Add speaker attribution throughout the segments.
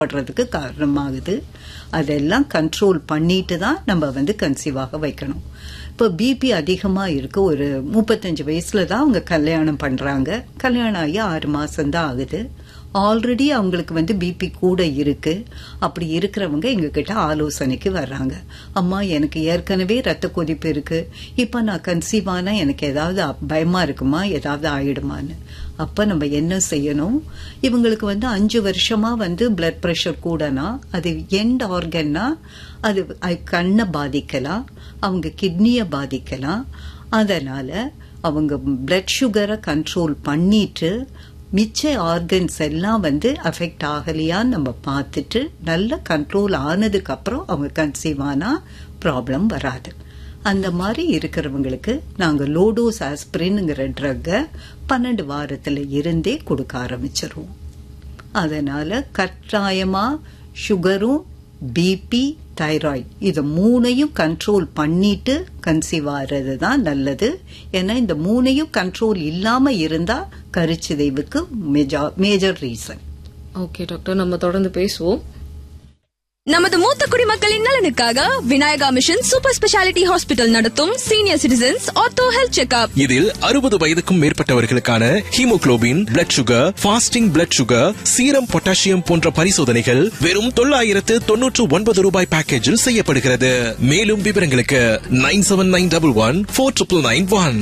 Speaker 1: படுறதுக்கு காரணமாகுது அதெல்லாம் கண்ட்ரோல் பண்ணிட்டு தான் நம்ம வந்து கன்சீவாக வைக்கணும் இப்போ பிபி அதிகமாக இருக்கு ஒரு முப்பத்தஞ்சு வயசுல தான் அவங்க கல்யாணம் பண்றாங்க கல்யாணம் ஆகி ஆறு மாசம் தான் ஆகுது ஆல்ரெடி அவங்களுக்கு வந்து பிபி கூட இருக்கு அப்படி இருக்கிறவங்க எங்ககிட்ட ஆலோசனைக்கு வர்றாங்க அம்மா எனக்கு ஏற்கனவே ரத்த கொதிப்பு இருக்கு இப்ப நான் கன்சீவ் ஆனா எனக்கு ஏதாவது பயமா இருக்குமா ஏதாவது ஆயிடுமான்னு அப்ப நம்ம என்ன செய்யணும் இவங்களுக்கு வந்து அஞ்சு வருஷமா வந்து பிளட் பிரஷர் கூடனா அது எண்ட் ஆர்கன்னா அது கண்ணை பாதிக்கலாம் அவங்க கிட்னியை பாதிக்கலாம் அதனால அவங்க பிளட் சுகரை கண்ட்ரோல் பண்ணிட்டு மிச்ச ஆர்கன்ஸ் எல்லாம் வந்து அஃபெக்ட் ஆகலையான்னு நம்ம பார்த்துட்டு நல்ல கண்ட்ரோல் ஆனதுக்கு அப்புறம் அவங்க கன்சீவ் ஆனா ப்ராப்ளம் வராது அந்த மாதிரி இருக்கிறவங்களுக்கு நாங்கள் லோடோஸ் ஆஸ்பிரின்ங்கிற ட்ரக்கை பன்னெண்டு வாரத்தில் இருந்தே கொடுக்க ஆரம்பிச்சிருவோம் அதனால கட்டாயமா சுகரும் பிபி தைராய்டு இது மூணையும் கண்ட்ரோல் பண்ணிட்டு கன்சீவ் ஆகிறது தான் நல்லது ஏன்னா இந்த மூணையும் கண்ட்ரோல் இல்லாம இருந்தா கருச்சிதைவுக்கு மேஜர் ரீசன்
Speaker 2: ஓகே டாக்டர் நம்ம தொடர்ந்து பேசுவோம்
Speaker 3: நமது மூத்த குடிமக்களின் நலனுக்காக Vinayaka mission super speciality hospital நடத்தும் senior citizens ortho health checkup
Speaker 4: இதில் அறுபது வயதுக்கும் மேற்பட்டவர்களுக்கான haemoglobin blood sugar fasting blood sugar serum potassium போன்ற பரிசோதனைகள் வெறும் தொள்ளாயிரத்து தொன்னூற்று ஒன்பது ரூபாய் பேக்கேஜில் செய்யப்படுகிறது மேலும் விவரங்களுக்கு nine seven nine double one four triple nine one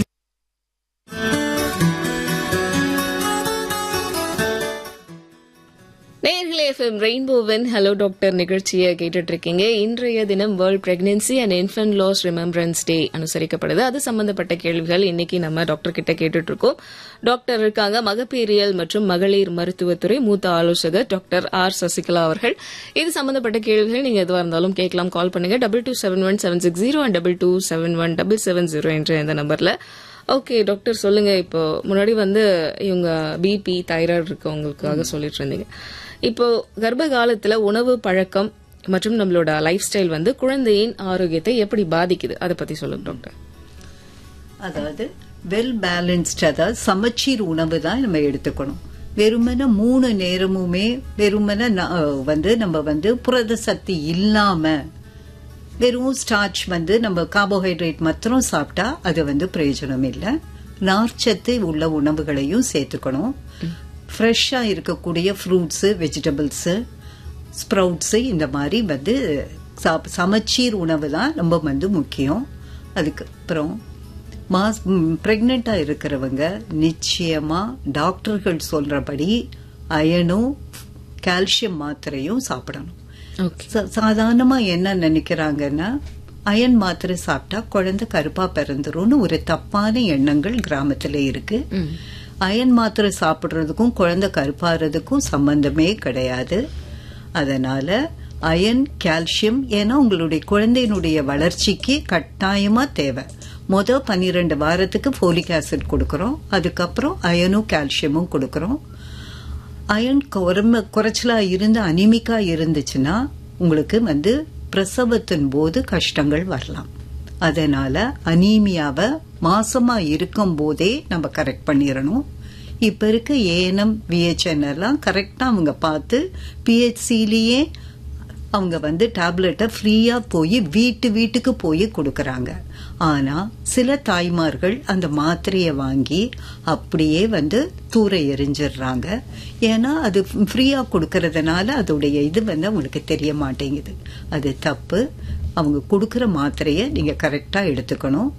Speaker 2: நேர்களே எஃப்எம் ரெயின்போவின் ஹலோ டாக்டர் நிகழ்ச்சியை கேட்டுட்டு இருக்கீங்க இன்றைய தினம் world pregnancy and infant loss remembrance day அனுசரிக்கப்படுது அது சம்பந்தப்பட்ட கேள்விகள் இன்னைக்கு நம்ம டாக்டர் கிட்ட கேட்டுட்டு இருக்கோம் டாக்டர் இருக்காங்க மகப்பேறியல் மற்றும் மகளிர் மருத்துவத்துறை மூத்த ஆலோசகர் டாக்டர் ஆர் சசிகலா அவர்கள் இது சம்பந்தப்பட்ட கேள்விகள் நீங்க எதுவாக இருந்தாலும் கேட்கலாம் கால் பண்ணுங்க double two seven one seven six zero and double two seven one double seven zero என்ற இந்த நம்பர்ல ஓகே டாக்டர் சொல்லுங்க இப்போ முன்னாடி வந்து இவங்க பிபி தைராய்டு இருக்கவங்களுக்காக சொல்லிட்டு இருந்தீங்க இப்போ கர்ப்ப காலத்துல உணவு பழக்கம் மற்றும் நம்மளோட லைஃப் ஸ்டைல் வந்து குழந்தையின் ஆரோக்கியத்தை எப்படி பாதிக்குது அதை பத்தி சொல்லுங்க டாக்டர்
Speaker 1: அதாவது வெல் பேலன்ஸ்ட் அதாவது சமச்சீர் உணவு தான் நம்ம எடுத்துக்கணும் வெறுமன மூணு நேரமுமே வெறுமன வந்து நம்ம வந்து புரத சக்தி இல்லாம வெறும் ஸ்டார்ச் வந்து நம்ம கார்போஹைட்ரேட் மாத்திரம் சாப்பிட்டா அது வந்து பிரயோஜனம் இல்லை நார்ச்சத்து உள்ள உணவுகளையும் சேர்த்துக்கணும் ஃப்ரெஷ்ஷா இருக்கக்கூடிய ஃப்ரூட்ஸ் வெஜிடபிள்ஸ் ஸ்ப்ரவுட்ஸ் இந்த மாதிரி வந்து சமச்சீர் உணவு தான் ரொம்ப வந்து முக்கியம் அதுக்கு அப்புறம் மாஸ் பிரெக்னெண்டா இருக்கிறவங்க நிச்சயமா டாக்டர்கள் சொல்றபடி அயனும் கால்சியம் மாத்திரையும் சாப்பிடணும் சாதாரணமா என்ன நினைக்கிறாங்கன்னா அயன் மாத்திரை சாப்பிட்டா குழந்தை கருப்பா பிறந்துரும்னு ஒரு தப்பான எண்ணங்கள் கிராமத்துல இருக்கு அயன் மாத்திரை சாப்பிடுறதுக்கும் குழந்தை கருப்பாறதுக்கும் சம்பந்தமே கிடையாது அதனால அயன் கால்சியம் ஏன்னா உங்களுடைய குழந்தையினுடைய வளர்ச்சிக்கு கட்டாயமா தேவை மொதல் பன்னிரெண்டு வாரத்துக்கு ஃபோலிக் ஆசிட் கொடுக்கறோம் அதுக்கப்புறம் அயனும் கால்சியமும் கொடுக்கறோம் அயன் குறைச்சலா இருந்து அனிமிக்கா இருந்துச்சுன்னா உங்களுக்கு வந்து பிரசவத்தின் போது கஷ்டங்கள் வரலாம் அதனால அனீமியாவை மாசமா இருக்கும் போதே நம்ம கரெக்ட் பண்ணிடணும் இப்ப இருக்க ஏஎன்எம் விஹெச்என் எல்லாம் கரெக்டா அவங்க பார்த்து பிஹெச்சிலேயே அவங்க வந்து டேப்லெட்டை ஃப்ரீயா போய் வீட்டு வீட்டுக்கு போய் கொடுக்கறாங்க ஆனா சில தாய்மார்கள் அந்த மாத்திரையை வாங்கி அப்படியே வந்து தூர எரிஞ்சிடுறாங்க ஏன்னா அது ஃப்ரீயா கொடுக்கறதுனால அதோடைய இது வந்து அவங்களுக்கு தெரிய மாட்டேங்குது அது தப்பு அவங்க கொடுக்கற மாத்திரைய நீங்க கரெக்டா எடுத்துக்கணும்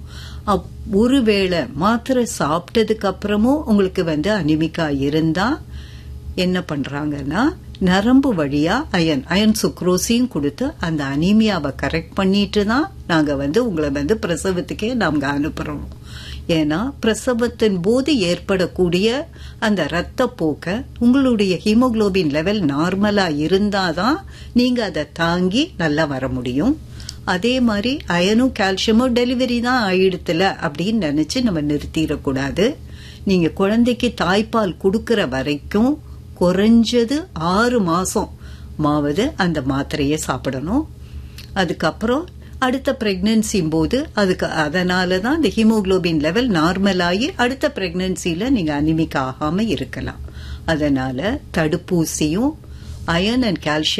Speaker 1: ஒருவேளை மாத்திரை சாப்பிட்டதுக்கு அப்புறமும் உங்களுக்கு வந்து அனிமிக்கா இருந்தா என்ன பண்றாங்கன்னா நரம்பு வழியா அயன் அயன் சுக்ரோசியும் கொடுத்து அந்த அனீமியாவை கரெக்ட் பண்ணிட்டு தான் நாங்க வந்து உங்களை வந்து பிரசவத்துக்கே நாங்க அனுப்புறோம் ஏன்னா பிரசவத்தின் போது ஏற்படக்கூடிய அந்த ரத்த போக்க உங்களுடைய ஹீமோகுளோபின் லெவல் நார்மலா இருந்தாதான் நீங்க அதை தாங்கி நல்லா வர முடியும் அதே மாதிரி அயனும் கால்சியமும் டெலிவரி தான் ஆயிடுத்துல அப்படின்னு நினைச்சு நம்ம நிறுத்திடக்கூடாது நீங்க குழந்தைக்கு தாய்ப்பால் கொடுக்கற வரைக்கும் குறைஞ்சது ஆறு மாசம் மாவது அந்த மாத்திரையை சாப்பிடணும் அதுக்கப்புறம் அடுத்த பிரெக்னன்சி போது அதுக்கு அதனால தான் இந்த ஹீமோகுளோபின் லெவல் நார்மல் ஆகி அடுத்த பிரெக்னன்சில நீங்க அனிமிக் ஆகாம இருக்கலாம் அதனால தடுப்பூசியும் அயர்ன் அண்ட் கால்சியம்